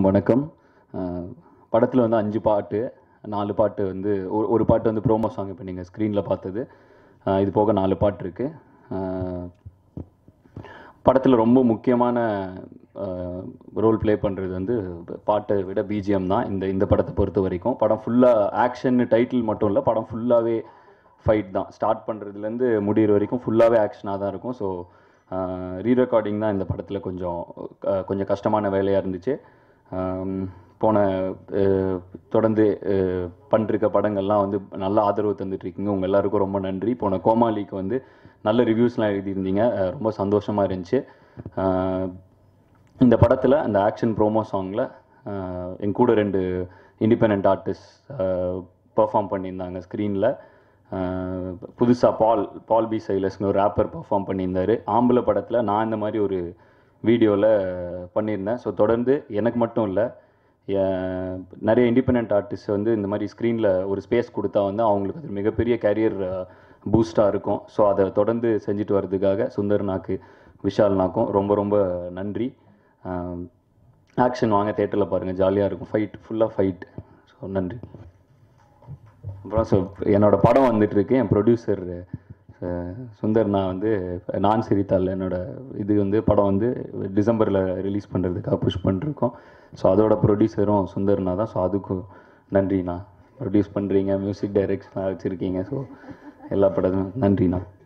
எல்லாருக்கும் வணக்கம் படத்தில் வந்து அஞ்சு பாட்டு நாலு பாட்டு வந்து ஒரு ஒரு பாட்டு வந்து ப்ரோமோ சாங் இப்போ நீங்கள் ஸ்க்ரீனில் பார்த்தது அஹ் இது போக நாலு பாட்டு இருக்குது படத்தில் ரொம்ப முக்கியமான ரோல் ப்ளே பண்ணுறது வந்து பாட்டை விட பிஜிஎம் தான் இந்த இந்த படத்தை பொறுத்த வரைக்கும் படம் ஃபுல்லாக ஆக்ஷன் டைட்டில் மட்டும் இல்லை படம் ஃபுல்லாகவே ஃபைட் தான் ஸ்டார்ட் பண்ணுறதுலேருந்து முடிகிற வரைக்கும் ஃபுல்லாகவே ஆக்ஷனாக தான் இருக்கும் ஸோ ரீ ரெக்கார்டிங் தான் இந்த படத்தில் கொஞ்சம் அஹ், கொஞ்சம் கஷ்டமான வேலையாக இருந்துச்சு ஆம், போன அஹ், தொடர்ந்து அஹ், பண்ணிருக்க படங்கள்லாம் வந்து நல்ல ஆதரவு தந்துட்டு இருக்கீங்க உங்கள் எல்லாருக்கும் ரொம்ப நன்றி போன கோமாளிக்கு வந்து நல்ல ரிவ்யூஸ்லாம் எழுதியிருந்தீங்க அஹ், ரொம்ப சந்தோஷமாக இருந்துச்சு அஹ், இந்த படத்தில் அந்த ஆக்ஷன் ப்ரோமோ சாங்கில் என் கூட ரெண்டு இண்டிபெண்ட் ஆர்டிஸ்ட் பெர்ஃபார்ம் பண்ணியிருந்தாங்க ஸ்க்ரீனில் புதுசாக பால் பால் பி சைலஸ்னு ஒரு ரேப்பர் பெர்ஃபார்ம் பண்ணியிருந்தார் ஆம்பளை படத்தில் நான் இந்த மாதிரி ஒரு வீடியோவில் பண்ணியிருந்தேன் ஸோ தொடர்ந்து எனக்கு மட்டும் இல்லை நிறைய இண்டிபெண்ட் ஆர்டிஸ்ட் வந்து இந்த மாதிரி ஸ்க்ரீனில் ஒரு ஸ்பேஸ் கொடுத்தா வந்து அவங்களுக்கு அது மிகப்பெரிய கேரியர் பூஸ்டாக இருக்கும் ஸோ அதை தொடர்ந்து செஞ்சுட்டு வர்றதுக்காக சுந்தர்னாக்கு விஷால்னாக்கும் ரொம்ப ரொம்ப நன்றி ஆக்ஷன் வாங்க தேட்டரில் பாருங்கள் ஜாலியாக இருக்கும் ஃபைட் ஃபுல்லாக ஃபைட் ஸோ நன்றி அப்புறம் ஸோ என்னோட படம் வந்துட்டு இருக்கு என் ப்ரொடியூசர் சுந்தர் நான் வந்து நான் சிரித்தாள் என்னோட இது வந்து படம் வந்து டிசம்பரில் ரிலீஸ் பண்ணுறதுக்காக புஷ் பண்ணிருக்கோம் ஸோ அதோட ப்ரொடியூசரும் சுந்தர்னா தான் ஸோ அதுக்கும் நன்றிண்ணா ப்ரொடியூஸ் பண்ணுறீங்க மியூசிக் டைரக்ஷனாக வச்சுருக்கீங்க ஸோ எல்லா படமும் நன்றிண்ணா